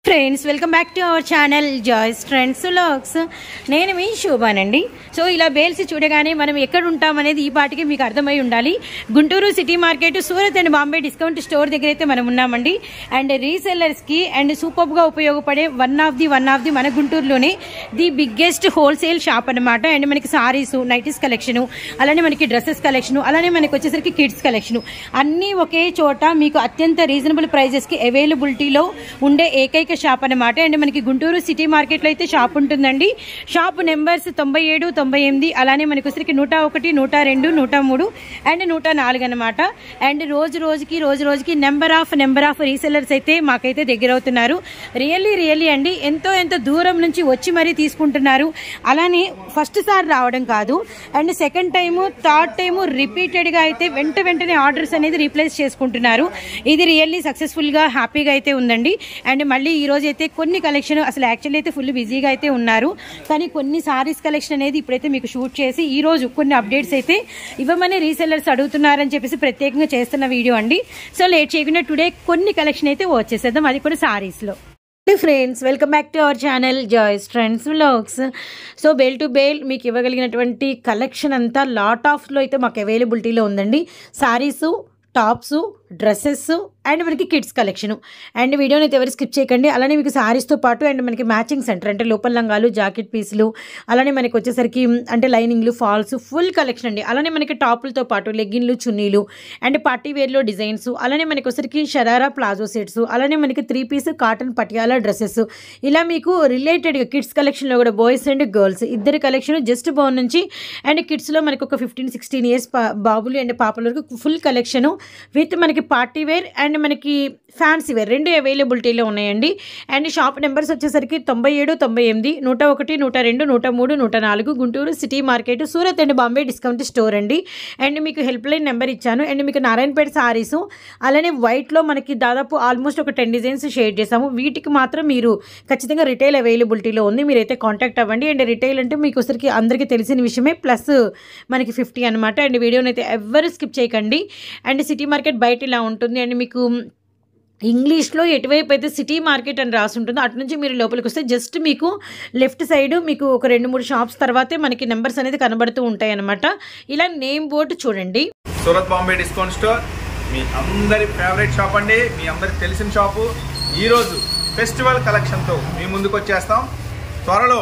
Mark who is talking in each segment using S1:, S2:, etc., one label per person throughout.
S1: Friends welcome back to our channel Joys trends vlogs నేను మీ శోభానండి so ఇలా bales చూడగానే మనం ఎక్కడ ఉంటాం అనేది ఈ పాటికి మీకు అర్థమై ఉండాలి Guntur city market Surat and Bombay discount store దగ్గర అయితే మనం ఉన్నామండి అండ్ రీసెల్లర్స్కి అండ్ సూపర్గా ఉపయోగపడే one of the one of the మన గుంటూరులోనే ది బిగ్గెస్ట్ హోల్సేల్ షాప్ అనమాట అండ్ మనకి సారీస్ నైటీస్ కలెక్షన్ అలానే మనకి డ్రెస్సెస్ కలెక్షన్ అలానే మనకి వచ్చేసరికి కిడ్స్ కలెక్షన్ అన్నీ ఒకే చోట మీకు అత్యంత రీజనబుల్ ప్రైజెస్కి అవైలబిలిటీలో ఉండే ఏకైక షాప్ అనమాట అండ్ మనకి గుంటూరు సిటీ మార్కెట్లో అయితే షాప్ ఉంటుందండి షాప్ నెంబర్స్ తొంభై ఏడు తొంభై ఎనిమిది అలానే మనకి వచ్చరికి నూట ఒకటి నూట రెండు నూట మూడు అండ్ నూట నాలుగు అనమాట అండ్ రోజు రోజుకి రోజు రోజుకి number of number of resellers అయితే మాకైతే దగ్గర అవుతున్నారు రియల్లీ రియల్లీ అండి ఎంతో ఎంతో దూరం నుంచి వచ్చి మరీ తీసుకుంటున్నారు అలానే ఫస్ట్ సారి రావడం కాదు and second time third time రిపీటెడ్గా అయితే వెంట వెంటనే ఆర్డర్స్ అనేది రీప్లేస్ చేసుకుంటున్నారు ఇది రియల్లీ సక్సెస్ఫుల్గా హ్యాపీగా అయితే ఉందండి అండ్ మళ్ళీ ఈ రోజు అయితే కొన్ని కలెక్షన్ అసలు యాక్చువల్లీ అయితే ఫుల్ బిజీగా అయితే ఉన్నారు కానీ కొన్ని సారీస్ కలెక్షన్ అనేది ఇప్పుడైతే మీకు షూట్ చేసి ఈ రోజు కొన్ని అప్డేట్స్ అయితే ఇవ్వమని రీసెల్లర్స్ అడుగుతున్నారని చెప్పేసి ప్రత్యేకంగా చేస్తున్న వీడియో అండి సో లేట్ చేయకుండా టుడే కొన్ని కలెక్షన్ అయితే వచ్చేసేద్దాం అది కూడా సారీస్లో friends welcome back to our channel Joys trends vlogs so bale to bale మీకు ఇవ్వగలిగినటువంటి కలెక్షన్ అంతా లాట్ ఆఫ్లో అయితే మాకు అవైలబిలిటీలో ఉందండి సారీసు టాప్స్ డ్రెస్సెస్ అండ్ మనకి కిడ్స్ కలెక్షన్ అండ్ వీడియోని అయితే ఎవరు స్కిప్ చేయకండి అలానే మీకు శారీస్తో పాటు అండ్ మనకి మ్యాచింగ్ సెంటర్ అంటే లోపల లంగాలు జాకెట్ పీసులు అలానే మనకి వచ్చేసరికి అంటే లైనింగ్లు ఫాల్స్ ఫుల్ కలెక్షన్ అండి అలానే మనకి టాపులతో పాటు లెగ్గిన్లు చున్నీలు అండ్ పార్టీ వేర్లో డిజైన్స్ అలానే మనకి వచ్చేసరికి షరారా ప్లాజో సెట్స్ అలానే మనకి three piece cotton Patiala dresses ఇలా మీకు రిలేటెడ్గా కిడ్స్ కలెక్షన్లో కూడా బాయ్స్ అండ్ గర్ల్స్ ఇద్దరి కలెక్షన్ జస్ట్ బౌన్ నుంచి అండ్ కిడ్స్లో మనకి ఒక ఫిఫ్టీన్ సిక్స్టీన్ ఇయర్స్ బాబులు అండ్ పాపల వరకు ఫుల్ కలెక్షన్ విత్ మనకి పార్టీ వేర్ అండ్ మనకి ఫ్యాన్సీ వేర్ రెండు అవైలబిలిటీలో ఉన్నాయండి అండ్ షాప్ నెంబర్స్ వచ్చేసరికి తొంభై ఏడు తొంభై ఎనిమిది నూట ఒకటి నూట రెండు నూట మూడు నూట నాలుగు Guntur city market Surat and Bombay discount store అండి అండ్ మీకు హెల్ప్ లైన్ నెంబర్ ఇచ్చాను అండ్ మీకు నారాయణపేట సారీస్ అలానే వైట్లో మనకి దాదాపు ఆల్మోస్ట్ ఒక టెన్ డిజైన్స్ షేర్ చేసాము వీటికి మాత్రం మీరు ఖచ్చితంగా రిటైల్ అవైలబిలిటీలో ఉంది మీరైతే కాంటాక్ట్ అవ్వండి అండ్ రిటైల్ అంటే మీకు ఒకసారికి అందరికీ తెలిసిన విషయమే ప్లస్ మనకి ఫిఫ్టీ అనమాట అండ్ వీడియోని అయితే ఎవరు స్కిప్ చేయకండి అండ్ సిటీ మార్కెట్ బయట ఇలా ఉంటుంది అండ్ మీకు ఇంగ్లీష్లో ఎటువైపు అయితే సిటీ మార్కెట్ అని రాసి ఉంటుందో అటు నుంచి మీరు లోపలికి వస్తే జస్ట్ మీకు లెఫ్ట్ సైడ్ మీకు ఒక రెండు మూడు షాప్స్ తర్వాతే మనకి నెంబర్స్ అనేది కనబడుతూ ఉంటాయి అనమాట ఇలా నేమ్ బోర్డు చూడండి
S2: సూరత్ బాంబే డిస్కౌంట్ స్టోర్ మీ అందరి ఫేవరెట్ షాప్ అండి మీ అందరికి తెలిసిన షాపు ఈరోజు ఫెస్టివల్ కలెక్షన్తో మీ ముందుకు వచ్చేస్తాం త్వరలో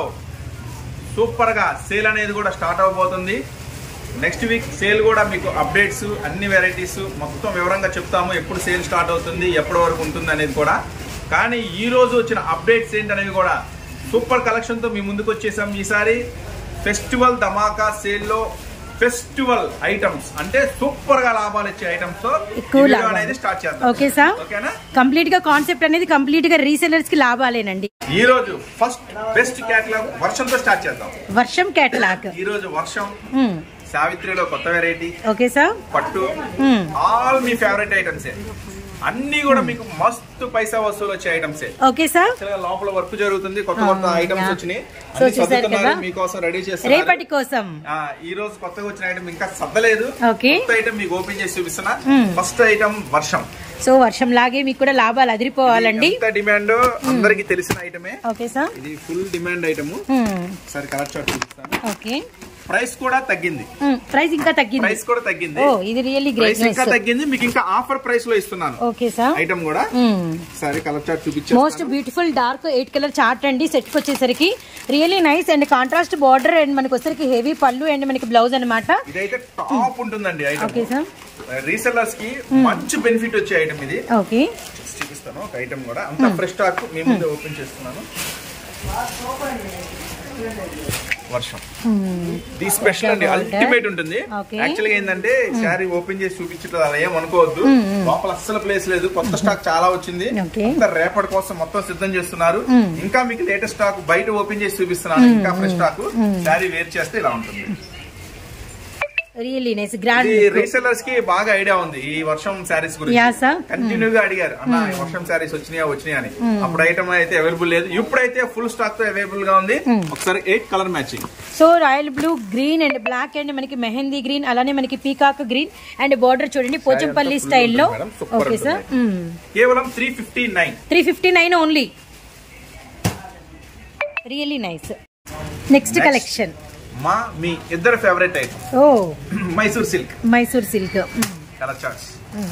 S2: సూపర్గా సేల్ అనేది కూడా స్టార్ట్ అవబోతుంది నెక్స్ట్ వీక్ సేల్ కూడా మీకు అప్డేట్స్ అన్ని వెరైటీస్ మొత్తం వివరంగా చెప్తాము ఎప్పుడు సేల్ స్టార్ట్ అవుతుంది ఎప్పటి వరకు ఉంటుంది అనేది కూడా కానీ ఈ రోజు వచ్చిన అప్డేట్స్ ఏంటనేవి కూడా సూపర్ కలెక్షన్తో మీ ముందుకు వచ్చేసాం ఈసారి ఫెస్టివల్ ధమాకా సేల్లో ఫెస్టివల్ ఐటమ్స్ అంటే సూపర్ గా లాభాలు ఇచ్చే ఐటమ్స్ తో ఈ
S1: ఎక్కువ
S2: వీడియో
S1: లాభాలు.
S2: అనేది స్టార్ట్ చేద్దాం
S1: ఓకే సార్
S2: ఓకేనా
S1: కంప్లీట్ గా కాన్సెప్ట్ అనేది కంప్లీట్ గా రీసెలర్స్ కి లాభాలేనండి
S2: ఈ రోజు ఫస్ట్ బెస్ట్ క్యాటలాగ్ వర్షంతో స్టార్ట్ చేద్దాం
S1: వర్షం కేటలాగ్
S2: ఈ రోజు వర్షం సావిత్రిలో కొత్త వెరైటీ
S1: ఓకే సార్
S2: పట్టు ఆల్ మీ ఫేవరెట్ ఐటమ్సే అన్ని కూడా మీకు మస్తు పైసా వసూలు వచ్చే ఐటమ్సే
S1: ఓకే సార్
S2: యాక్చువల్గా లోపల వర్క్ జరుగుతుంది కొత్త కొత్త
S1: ఆ,
S2: ఐటమ్స్
S1: యా.
S2: వచ్చినాయి
S1: సో
S2: అన్ని
S1: చూసారు
S2: సర్దుతున్నారు,
S1: కదా?
S2: మీకోసం రెడీ చేస్తున్నారు
S1: రేపటి కోసం
S2: ఆ, ఈ రోజు కొత్తగా వచ్చిన ఐటమ్ ఇంకా సర్దలేదు
S1: ఓకే
S2: కొత్త ఐటమ్ మీకు ఓపెన్ చేసి చూపిస్తున్నా
S1: మ్మ్.
S2: ఫస్ట్ ఐటమ్ వర్షం
S1: సో వర్షం లాగే మీకు కూడా లాభాలు అదిరిపోవాలండి
S2: ఎంత డిమాండ్ అందరికి తెలిసిన ఐటమే
S1: ఓకే సార్
S2: ఇది ఫుల్ డిమాండ్ ఐటమ్ ఒకసారి కలర్ చార్ట్ చూపిస్తాను
S1: ఓకే
S2: ప్రైస్ కూడా తగ్గింది
S1: ప్రైస్ ఇంకా తగ్గింది
S2: ప్రైస్ కూడా తగ్గింది
S1: ఓ ఇది రియల్లీ గ్రేట్
S2: ప్రైస్ ఇంకా తగ్గింది మీకు ఇంకా ఆఫర్ ప్రైస్ లో ఇస్తున్నాను
S1: ఓకే సార్
S2: ఐటమ్ కూడా సరే కలర్ చార్ట్
S1: మోస్ట్
S2: చూపించాను
S1: beautiful dark eight colour chart అండి సెట్ కి వచ్చేసరికి really nice and contrast border and మనకి వచ్చేసరికి హెవీ పళ్ళు అండ్ మనకి బ్లౌజ్ అనమాట
S2: ఇదైతే టాప్ ఉంటుందండి ఐటమ్
S1: ఓకే సార్
S2: రీసెల్లర్స్ కి మంచి బెనిఫిట్ వచ్చే ఐటమ్ ఇది
S1: ఓకే
S2: చూపిస్తాను ఒక ఐటమ్ కూడా అంత ఫ్రెష్ స్టాక్ మీ ముందు ఓపెన్ చేస్తున్నాను వర్షం ఇది స్పెషల్ అండి అల్టిమేట్ ఉంటుంది
S1: Okay.
S2: యాక్చువల్ గా ఏంటంటే శారీ ఓపెన్ చేసి చూపించడం అలా ఏం అనుకోవద్దు లోపల అస్సలు ప్లేస్ లేదు కొత్త స్టాక్ చాలా వచ్చింది
S1: Okay.
S2: అంతా రేపటి కోసం మొత్తం సిద్ధం చేస్తున్నారు ఇంకా మీకు లేటెస్ట్ స్టాక్ బయట ఓపెన్ చేసి చూపిస్తున్నాను ఇంకా ఫ్రెష్ స్టాక్ శారీ వేర్ చేస్తే ఇలా ఉంటుంది
S1: రియల్లీ నైస్ గ్రాండ్
S2: ఇది రీసెల్లర్స్ కి బాగా ఐడియా ఉంది ఈ వర్షం శారీస్ గురించి
S1: యా సార్
S2: కంటిన్యూ గా అడిగారు అన్న ఈ వర్షం శారీస్ వచ్చినాయా వచ్చినాయా అని అప్పుడు ఐటమ్ అయితే అవైలబుల్ లేదు ఇప్పుడైతే ఫుల్ స్టాక్ తో అవైలబుల్ గా ఉంది ఒకసారి eight colour matching
S1: so royal blue green and black and మనకి మెహందీ గ్రీన్ అలానే మనకి పీకాక్ గ్రీన్ అండ్ బార్డర్ చూడండి పోచంపల్లి
S2: full
S1: స్టైల్లో
S2: ఉంటుంది మేడం, super
S1: ఓకే సార్
S2: కేవలం three fifty nine
S1: three fifty nine only really nice next
S2: Next.
S1: Collection
S2: మా మీ ఇద్దరు ఫేవరెట్ ఐటమ్
S1: ఓ
S2: Mysore silk
S1: Mysore silk
S2: colour charts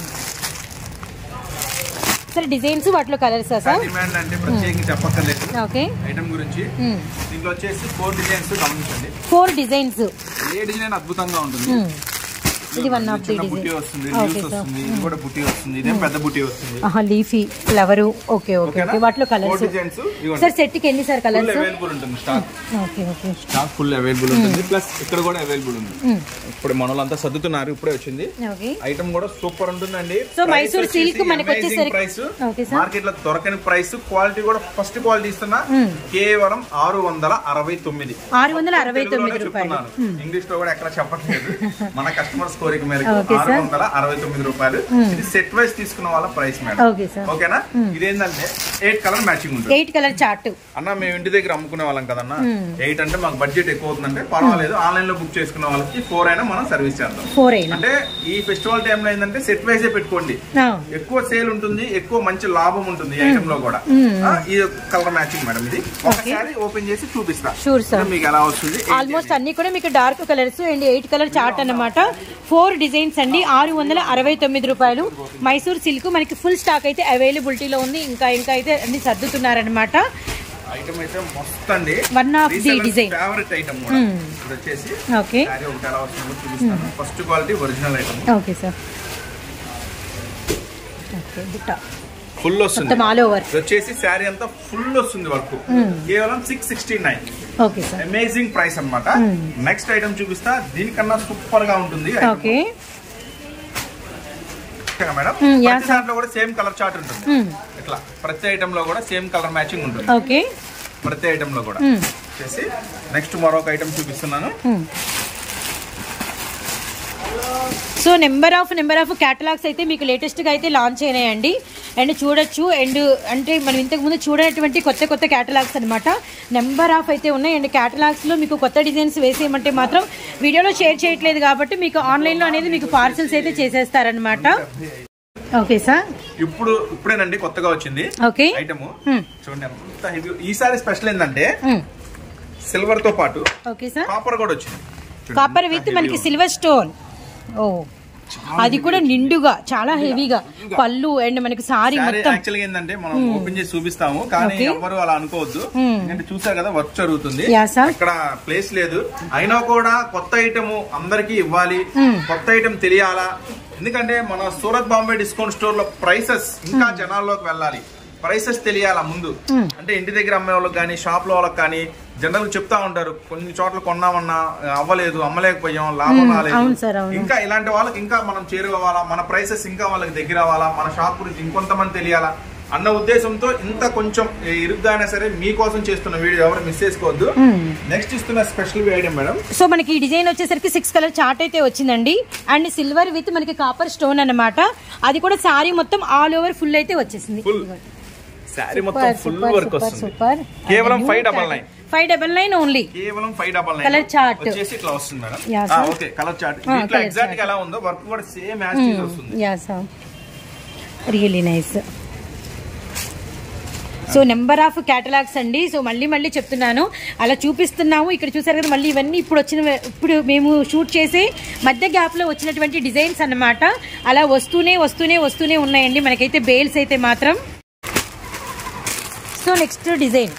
S1: సరే డిజైన్స్ వాటిలో కలర్స్ సార్
S2: డిమాండ్ అంటే ప్రత్యేకంగా చెప్పక్కర్లేదు
S1: ఓకే
S2: ఐటమ్ గురించి దీంట్లో వచ్చేసి ఫోర్ డిజైన్స్ గమనించండి
S1: ఫోర్ డిజైన్స్
S2: ఏ డిజైన్ అద్భుతంగా ఉంటుంది
S1: ఇది one of the
S2: చిన్న
S1: design.
S2: బుట్టి వస్తుంది
S1: Okay,
S2: లీవ్స్
S1: sir.
S2: వస్తుంది ఇది కూడా బుట్టి వస్తుంది ఇదేం పెద్ద బుట్టి వస్తుంది
S1: ఆహా లీఫీ ఫ్లవరు ఓకే ఓకే
S2: ఓకేనా?
S1: ఓకే వాటిలో
S2: four
S1: colours
S2: designs
S1: sir set కి ఎన్ని సార్
S2: ఫుల్
S1: కలర్స్
S2: అవైలబుల్ ఉంటుంది stock
S1: okay okay
S2: stock full available ఉంటుంది ప్లస్ ఇక్కడ కూడా అవైలబుల్ ఉంది ఇప్పుడు మన వాళ్ళంతా సర్దుతున్నారు ఇప్పుడే వచ్చింది
S1: ఓకే
S2: ఐటమ్ కూడా సూపర్ ఉంటుందండి
S1: So, మైసూర్ silk మనకి వచ్చేసరికి-
S2: ప్రైస్
S1: Okay, sir.
S2: మార్కెట్ లో దొరకని ప్రైస్ క్వాలిటీ కూడా ఫస్ట్ క్వాలిటీ ఇస్తున్నా కేవలం ఆరు వందల అరవై తొమ్మిది
S1: ఆరు వందల అరవై
S2: తెలుగులోనే
S1: తొమ్మిది రూపాయలు
S2: చెప్తున్నాను. ఇంగ్లీష్ లో కూడా ఎక్కడ చెప్పట్లేదు మన కస్టమర్స్ కోరిక మేరకు
S1: Okay,
S2: ఆరు
S1: sir.
S2: వందల అరవై తొమ్మిది రూపాయలు ఇది సెట్ వైస్ తీసుకున్న వాళ్ళ ప్రైస్ మేడం
S1: ఓకే సార్
S2: ఓకేనా ఇదేంటంటే ఎయిట్ కలర్ మ్యాచింగ్ ఉంటుంది
S1: ఎయిట్ కలర్ చార్ట్
S2: అన్న మేము ఇంటి దగ్గర అమ్ముకునే వాళ్ళం కదన్నా ఎయిట్ అంటే మాకు బడ్జెట్ ఎక్కువ అవుతుందంటే పర్వాలేదు ఆన్లైన్ లో బుక్ చేసుకున్న వాళ్ళకి ఫోర్ అయినా మనం సర్వీస్ చేద్దాం
S1: ఫోర్ అయినా
S2: అంటే ఈ ఫెస్టివల్ టైంలో ఏంటంటే సెట్ వైజే పెట్టుకోండి
S1: ఆ,
S2: ఎక్కువ సేల్ ఉంటుంది ఎక్కువ మంచి లాభం ఉంటుంది ఈ ఐటమ్ లో కూడా ఆ, ఈ కలర్ మ్యాచింగ్ మేడం ఇది ఒకసారి ఓపెన్ చేసి చూపిస్తా
S1: Sure, sir.
S2: ఇది మీకు ఎలా వస్తుంది
S1: ఆల్మోస్ట్ అన్ని కూడా మీకు dark colours and eight colour chart అన్నమాట ఫోర్ డిజైన్స్ అండి ఆరు వందల అరవై తొమ్మిది రూపాయలు మైసూర్ సిల్క్ మనకి ఫుల్ స్టాక్ అయితే అవైలబిలిటీలో ఉంది ఇంకా ఇంకా అయితే అన్ని సర్దుతున్నారనమాట
S2: ఐటమ్ అయితే మస్త్ అండి
S1: One of the design.
S2: Favourite item కూడా ఇది వచ్చేసి
S1: ఓకే
S2: శారీ ఒకటి ఎలా వస్తుందో చూపిస్తాను first quality original item
S1: okay sir okay బుట్ట
S2: ఫుల్ వస్తుంది
S1: మొత్తం ఆల్ ఓవర్
S2: ఇది వచ్చేసి శారీ అంతా ఫుల్ వస్తుంది వర్క్ కేవలం six sixty nine
S1: okay sir
S2: amazing price అన్నమాట నెక్స్ట్ ఐటమ్ చూపిస్తా దీనికన్నా సూపర్ గా ఉంటుంది item.
S1: ఓకే
S2: ఓకేనా మేడం
S1: Hmm, yeah,
S2: ప్రతి దాంట్లో కూడా సేమ్ కలర్ చార్ట్ ఉంటుంది ఇట్లా ప్రతి ఐటమ్ లో కూడా సేమ్ కలర్ మ్యాచింగ్ ఉంటుంది
S1: ఓకే
S2: ప్రతి ఐటమ్ లో కూడా వచ్చేసి నెక్స్ట్ మరొక ఐటమ్ చూపిస్తున్నాను
S1: so number of number of catalogues అయితే మీకు లేటెస్ట్గా అయితే లాంచ్ అయినాయండి అండ్ చూడొచ్చు అండ్ అంటే మనం ఇంతకు ముందు చూడనటువంటి కొత్త కొత్త క్యాటలాగ్స్ అనమాట నెంబర్ ఆఫ్ అయితే ఉన్నాయి అండ్ క్యాటలాగ్స్లో మీకు కొత్త డిజైన్స్ వేసేయమంటే మాత్రం వీడియోలో షేర్ చేయట్లేదు కాబట్టి మీకు ఆన్లైన్లో అనేది మీకు పార్సల్స్ అయితే చేసేస్తారనమాట ఓకే సార్
S2: ఇప్పుడు ఇప్పుడేనండి కొత్తగా వచ్చింది
S1: ఓకే
S2: ఐటమ్ చూడండి ఎంత heavy. ఈసారి స్పెషల్ ఏంటంటే సిల్వర్ తో పాటు
S1: ఓకే సార్
S2: కాపర్ కూడా వచ్చింది చూడండి,
S1: కాపర్
S2: ఎంత
S1: విత్
S2: heavy
S1: మనకి
S2: ఉంది.
S1: సిల్వర్ స్టోన్ ఓ అది కూడా నిండుగా చాలా హెవీగా పళ్ళు అండ్ మనకి సారీ
S2: శారీ
S1: మొత్తం
S2: యాక్చువల్ గా ఏంటంటే మనం ఓపెన్ చేసి చూపిస్తాము కానీ
S1: Okay.
S2: ఎవరు అలా అనుకోవద్దు ఎందుకంటే చూసారు కదా వర్క్ జరుగుతుంది
S1: Yeah, sir.
S2: ఇక్కడ ప్లేస్ లేదు అయినా కూడా కొత్త ఐటమ్ అందరికి ఇవ్వాలి కొత్త ఐటమ్ తెలియాలా ఎందుకంటే మన సూరత్ బాంబే డిస్కౌంట్ స్టోర్ లో ప్రైసెస్ ఇంకా జనాల్లోకి వెళ్ళాలి ప్రైసెస్ తెలియాలా ముందు అంటే ఇంటి దగ్గర అమ్మే వాళ్ళకి కానీ షాప్ లో వాళ్ళకి కానీ జనరల్ చెప్తా ఉంటారు కొన్ని చోట్ల కొన్నామన్నా అవ్వలేదు అమ్మలేకపోయాం లాభం
S1: అవును
S2: రాలేదు
S1: సార్, అవును.
S2: ఇంకా ఇలాంటి వాళ్ళకి ఇంకా మనం చేరుకోవాలా మన ప్రైసెస్ ఇంకా వాళ్ళకి దగ్గర అవ్వాలా మన షాప్ గురించి ఇంకొంతమంది తెలియాలా అన్న ఉద్దేశంతో ఇంత కొంచెం ఇరుగ్గా అయినా సరే మీకోసం చేస్తున్న వీడియో ఎవరు మిస్ చేసుకోవద్దు నెక్స్ట్ ఇస్తున్న స్పెషల్ ఐటమ్ మేడం
S1: సో మనకి ఈ డిజైన్ వచ్చేసరికి సిక్స్ కలర్ చార్ట్ అయితే వచ్చిందండి అండ్ సిల్వర్ విత్ మనకి కాపర్ స్టోన్ అన్నమాట అది కూడా సారీ మొత్తం ఆల్ ఓవర్ ఫుల్ అయితే వచ్చేసింది
S2: ఫుల్ శారీ మొత్తం ఫుల్ వర్క్ వస్తుంది
S1: సూపర్
S2: కేవలం five double nine
S1: five double nine only
S2: కేవలం five double
S1: Colour
S2: nine
S1: chart.
S2: వచ్చేసి ఇట్లా వస్తుంది మేడం
S1: Yeah,
S2: ఆ,
S1: sir.
S2: Okay colour chart
S1: Ah,
S2: దీంట్లో
S1: colour
S2: ఎగ్జాక్ట్ గా
S1: chart.
S2: ఎలా ఉందో వర్క్ కూడా సేమ్ యాజ్ వస్తుంది
S1: yeah sir really nice so number of catalogues అండి సో మళ్ళీ మళ్ళీ చెప్తున్నాను అలా చూపిస్తున్నాము ఇక్కడ చూసారు కదా మళ్ళీ ఇవన్నీ ఇప్పుడు వచ్చిన ఇప్పుడు మేము షూట్ చేసే మధ్య గ్యాప్లో వచ్చినటువంటి డిజైన్స్ అన్నమాట అలా వస్తూనే వస్తూనే వస్తూనే ఉన్నాయండి మనకైతే బేల్స్ అయితే మాత్రం సో నెక్స్ట్ డిజైన్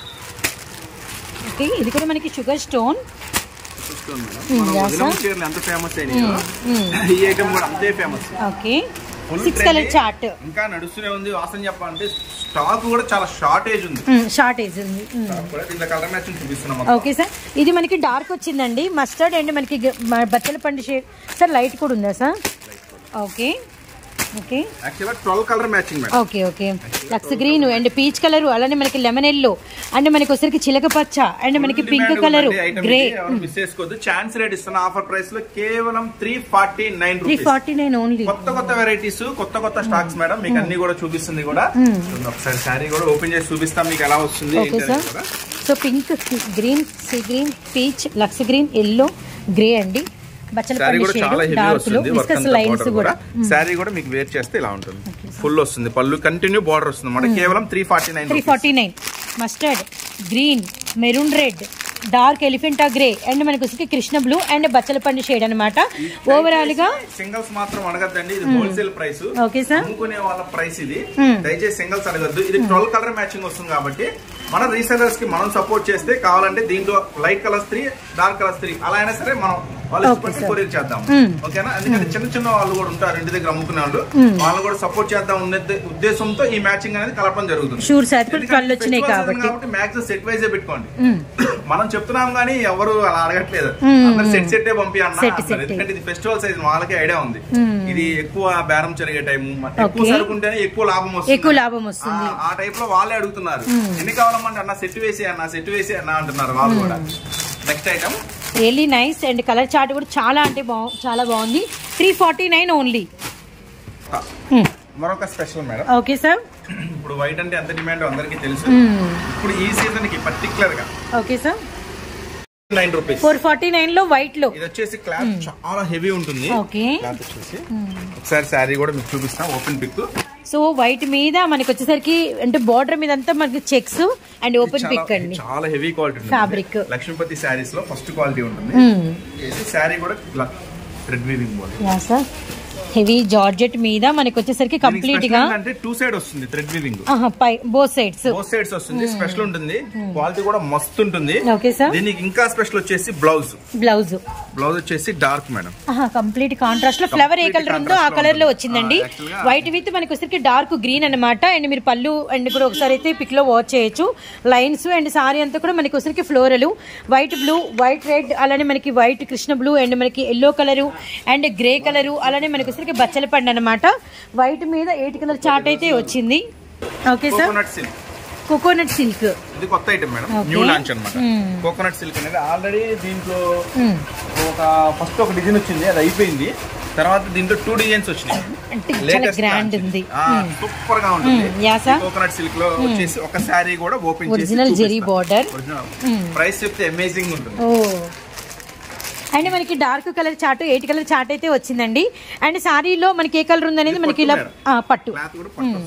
S1: ఓకే ఇది కూడా మనకి షుగర్ స్టోన్
S2: చూస్తుంది మేడం.
S1: Mm,
S2: మన
S1: yeah,
S2: వదినమ్మ
S1: sir.
S2: చీరలు ఎంత ఫేమస్ అయినాయో ఈ ఐటమ్ కూడా అంతే famous
S1: okay
S2: Full
S1: six
S2: trendy.
S1: Colour chart
S2: ఇంకా నడుస్తూనే ఉంది వాసన చెప్పాలంటే స్టాక్ కూడా చాలా షార్టేజ్ ఉంది
S1: షార్టేజ్ ఉంది Mm.
S2: స్టాక్ కూడా దీంట్లో కలర్ మ్యాచింగ్ చూపిస్తున్నాం మొత్తం.
S1: ఓకే సార్ ఇది మనకి డార్క్ వచ్చిందండి మస్టర్డ్ అండ్ మనకి గ- మ- బచ్చల పండు షేడ్ సార్ లైట్ కూడా ఉందా సార్ ఓకే ఓకే
S2: యాక్చువల్గా twelve colour matching madam
S1: okay okay lux green and peach colour అలానే మనకి లెమన్ ఎల్లో అండ్ మనకి వచ్చరికి చిలక పచ్చ అండ్ మనకి పింక్ కలర్ గ్రే
S2: మిస్ చేసుకోవద్దు ఛాన్స్ రేట్ ఇస్తున్న ఆఫర్ ప్రైస్ లో కేవలం three forty nine
S1: three
S2: rupees
S1: forty nine only
S2: కొత్త కొత్త వెరైటీస్ కొత్త కొత్త స్టాక్స్ మేడం మీకు అన్ని కూడా చూపిస్తుంది కూడా చూడండి ఒకసారి శారీ కూడా ఓపెన్ చేసి చూపిస్తాం మీకు ఎలా వస్తుంది
S1: ఓకే
S2: ఏంటి
S1: సార్
S2: అనేది కూడా.
S1: So pink green sea green peach lux green yellow grey అండి బచ్చల
S2: శారీ
S1: పండు
S2: కూడా చాలా
S1: షేడ్
S2: హెవీ
S1: డార్క్ లో
S2: వస్తుంది వర్క్
S1: విస్కస్
S2: అంతా
S1: లైన్స్
S2: border
S1: కూడా
S2: కూడా శారీ కూడా మీకు వేర్ చేస్తే ఇలా ఉంటుంది ఫుల్ వస్తుంది పళ్ళు కంటిన్యూ బార్డర్ వస్తుంది అన్నమాట కేవలం three forty nine
S1: three forty nine mustard green maroon red dark elephant grey and మనకి వచ్చి కృష్ణ బ్లూ అండ్ బచ్చల పండు షేడ్ అనమాట ఓవరాల్ గా
S2: సింగిల్స్ మాత్రం అడగద్దండి ఇది హోల్సేల్ ప్రైస్
S1: ఓకే సార్
S2: అమ్ముకునే వాళ్ళ ప్రైస్ ఇది
S1: Hmm.
S2: దయచేసి సింగిల్స్ అడగద్దు ఇది ట్వెల్వ్ కలర్ మ్యాచింగ్ వస్తుంది కాబట్టి మన రీసెలర్స్ కి మనం సపోర్ట్ చేస్తే కావాలంటే దీంట్లో light colours three dark colours three అలా అయినా సరే మనం వాళ్ళు
S1: Okay,
S2: ఇష్టపడి
S1: sir.
S2: కొరియర్ చేద్దాం
S1: Hmm.
S2: ఓకేనా ఎందుకంటే చిన్న చిన్న వాళ్ళు కూడా ఉంటారు ఇంటి దగ్గర అమ్ముకునే వాళ్ళు
S1: Hmm.
S2: వాళ్ళు కూడా సపోర్ట్ చేద్దాం ఉన్న ఉద్దేశంతో ఈ మ్యాచింగ్ అనేది కలపడం జరుగుతుంది
S1: షూర్ సార్ ఇప్పుడు
S2: ఎందుకంటే
S1: కళ్ళు వచ్చినాయి
S2: festival season
S1: కాబట్టి
S2: కాబట్టి మ్యాక్సిమం సెట్ వైజే పెట్టుకోండి
S1: మ్మ్.
S2: మనం చెప్తున్నాం కానీ ఎవరు అలా అడగట్లేదు
S1: మ్మ్.
S2: అందరు సెట్ సెట్టే పంపి అన్న
S1: Set,
S2: అంటున్నారు.
S1: set.
S2: ఎందుకంటే ఇది ఫెస్టివల్ సైజ్ వాళ్ళకి ఐడియా ఉంది
S1: మ్మ్.
S2: ఇది ఎక్కువ బేరం జరిగే టైం ఎక్కువ
S1: Okay.
S2: సరుకుంటేనే ఎక్కువ లాభం వస్తుంది
S1: ఎక్కువ లాభం వస్తుంది.
S2: ఆ- ఆ టైప్ లో వాళ్ళే అడుగుతున్నారు
S1: మ్మ్.
S2: ఎన్ని కావాలమ్మంటే అన్న సెట్ వేసి అన్న సెట్ వేసి అన్న అంటున్నారు వాళ్ళు కూడా next item
S1: really nice and colour chart కూడా చాలా అంటే బాగు చాలా బాగుంది త్రీ ఫార్టీ నైన్ ఓన్లీ
S2: మరొక స్పెషల్ మేడం
S1: ఓకే సార్
S2: ఇప్పుడు వైట్ అంటే ఎంత డిమాండ్ అందరికీ తెలుసు
S1: మ్మ్.
S2: ఇప్పుడు ఈ సీజన్ కి పర్టికులర్ గా
S1: okay sir
S2: nine rupees
S1: four forty nine లో వైట్ లో
S2: ఇది వచ్చేసి క్లాత్ చాలా హెవీ ఉంటుంది
S1: ఓకే
S2: క్లాత్ వచ్చేసి ఒకసారి శారీ కూడా మీకు చూపిస్తాం ఓపెన్ పిక్
S1: సో వైట్ మీద మనకి వచ్చేసరికి అంటే బార్డర్ మీద అంతా మనకి చెక్స్ అండ్ ఓపెన్ పిక్ అండి
S2: చాలా heavy quality
S1: Fabric.
S2: Lakshmipati sarees లో ఫస్ట్ క్వాలిటీ ఉంటుంది
S1: మ్మ్.
S2: ఇది శారీ కూడా red weaving border
S1: yeah sir heavy georgette మీద మనకి వచ్చేసరికి కంప్లీట్ గా
S2: అంటే టూ సైడ్ వస్తుంది థ్రెడ్ వీవింగ్
S1: ఆహా, పై బోత్ సైడ్స్
S2: బోత్ సైడ్స్ వస్తుంది స్పెషల్ ఉంటుంది క్వాలిటీ కూడా మస్తు ఉంటుంది
S1: ఓకే సార్
S2: దీనికి ఇంకా స్పెషల్ వచ్చేసి బ్లౌజ్
S1: బ్లౌజ్
S2: బ్లౌజ్ వచ్చేసి డార్క్ మేడం
S1: కంప్లీట్ కాంట్రాస్ట్ లో ఫ్లవర్ ఏ
S2: Complete
S1: కలర్ ఉందో ఆ
S2: contrast లో
S1: కలర్ లో
S2: ఉంటుంది.
S1: వచ్చిందండి
S2: ఆ, actually గా-
S1: వైట్ విత్ మనకి వచ్చరికి డార్క్ గ్రీన్ అన్నమాట అండ్ మీరు పళ్ళు అండ్ కూడా ఒకసారి అయితే పిక్ లో వాచ్ చేయొచ్చు లైన్స్ అండ్ సారీ అంతా కూడా మనకి వచ్చరికి floral white blue white red అలానే మనకి వైట్ కృష్ణ బ్లూ అండ్ మనకి yellow colour and grey colour అలానే మనకి వచ్చరికి బచ్చల పండు అనమాట వైట్ మీద ఎయిట్ కలర్ చార్ట్ అయితే వచ్చింది okay sir
S2: coconut silk
S1: coconut silk
S2: ఇది కొత్త item madam
S1: Okay.
S2: New launch అన్నమాట
S1: Hmm.
S2: కోకోనట్ సిల్క్ అనేది ఆల్రెడీ దీంట్లో ఒక ఫస్ట్ ఒక డిజైన్ వచ్చింది అది అయిపోయింది తర్వాత దీంట్లో టూ డిజైన్స్ వచ్చినాయి
S1: అంటే చాలా
S2: Latest
S1: గ్రాండ్
S2: launch.
S1: ఉంది
S2: ఆ, సూపర్ గా ఉంటుంది
S1: Hmm. Yeah, sir.
S2: Coconut silk లో వచ్చేసి ఒక శారీ కూడా ఓపెన్ చేసి
S1: Original zari border. Hmm.
S2: Price చెప్తే అమేజింగ్ ఉంటుంది
S1: ఓ అండ్ మనకి dark colour chart eight colour chart అయితే వచ్చిందండి అండ్ సారీలో మనకి ఏ కలర్ ఉందనేది
S2: ఇది
S1: మనకి ఇలా
S2: పట్టు
S1: ఆ, పట్టు
S2: క్లాత్ కూడా పట్టు